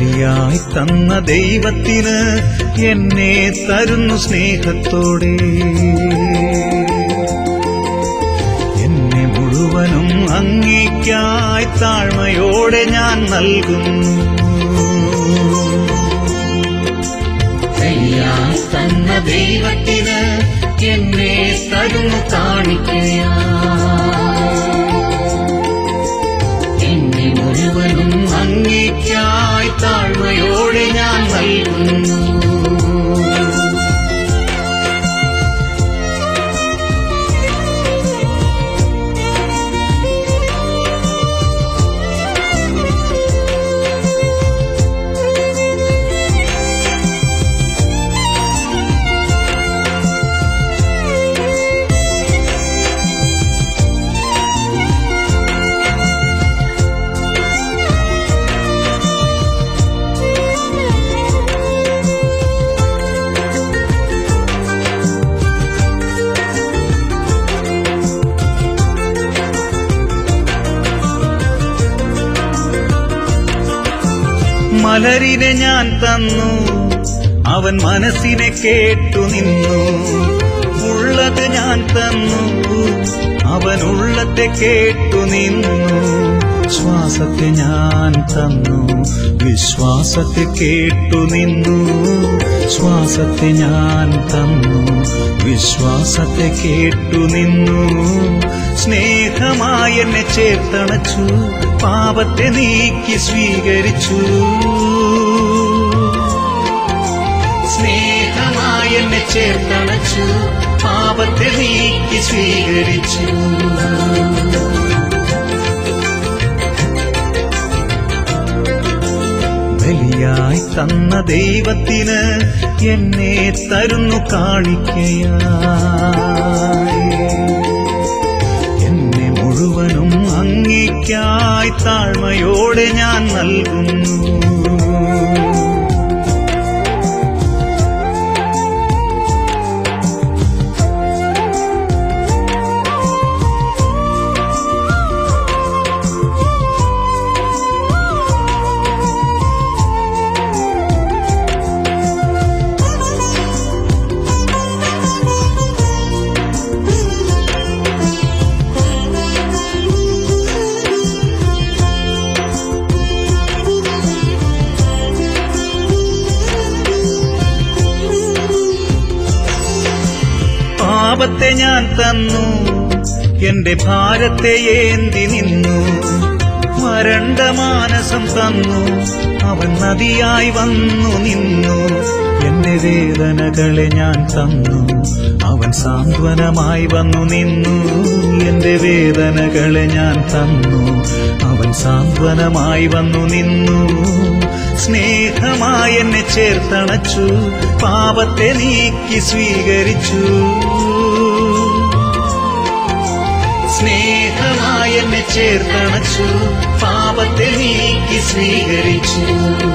ബലിയായി തന്ന ദൈവത്തിന് എന്നെ തരുന്നു സ്നേഹത്തോടെ എന്നെ മുഴുവനും അങ്ങേക്കായി താഴ്മയോടെ ഞാൻ നൽകുന്നു ബലിയായി തന്ന ദൈവത്തിന് എന്നെ തരുന്നു കാണിക്കയാ എന്നെ മുഴുവനും അങ്ങേക്കായി താഴ്മയോടെ ഞാൻ നൽകുന്നു മലരിനെ ഞാൻ തന്നു അവൻ മനസ്സിനെ കേട്ടു നിന്നു ഉള്ളത് ഞാൻ തന്നു അവൻ ഉള്ളത്തെ കേട്ടു നിന്നു ശ്വാസത്തെ ഞാൻ തന്നു വിശ്വാസത്തെ കേട്ടു നിന്നു ശ്വാസത്തെ ഞാൻ തന്നു വിശ്വാസത്തെ കേട്ടു നിന്നു സ്നേഹമായി എന്നെ ചേർത്തണച്ചു പാപത്തെ നീക്കി സ്വീകരിച്ചു സ്നേഹമായി എന്നെ ചേർത്തണച്ചു പാപത്തെ നീക്കി സ്വീകരിച്ചു ബലിയായി തന്ന ദൈവത്തിന് എന്നെ തരുന്നു കാണിക്കയായി എന്നെ മുഴുവനും അങ്ങേക്കായി താഴ്മയോടെ ഞാൻ നൽകുന്നു പാപത്തെ ഞാൻ തന്നു എന്റെ ഭാരത്തെ ഏന്തി നിന്നു വരണ്ട മാനസം തന്നു അവൻ നദിയായി വന്നു നിന്നു എന്റെ വേദനകളെ ഞാൻ തന്നു അവൻ സാന്ത്വനമായി വന്നു നിന്നു എന്റെ വേദനകളെ ഞാൻ തന്നു അവൻ സാന്ത്വനമായി വന്നു നിന്നു സ്നേഹമായി എന്നെ ചേർത്തണച്ചു പാപത്തെ നീക്കി സ്വീകരിച്ചു സ്നേഹമായി എന്നെ ചേർത്തണച്ചു പാപത്തെ നീക്കി സ്വീകരിച്ചു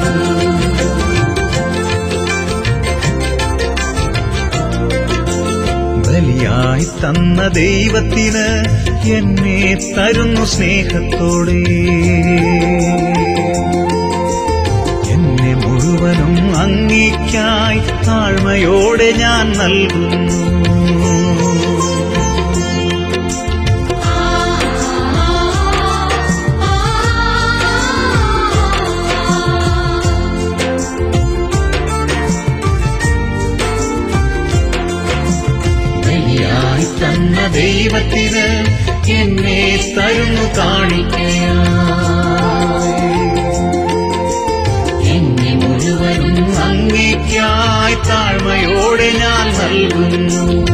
ബലിയായി തന്ന ദൈവത്തിന് എന്നെ തരുന്നു സ്നേഹത്തോടെ എന്നെ മുഴുവനും അങ്ങേക്കായി താഴ്മയോടെ ഞാൻ നൽകുന്നു ബലിയായി തന്ന ദൈവത്തിന് എന്നെ തരുന്നു കാണിക്കയായി എന്നെ മുഴുവനും അങ്ങേക്കായി താഴ്മയോടെ ഞാൻ നൽകുന്നു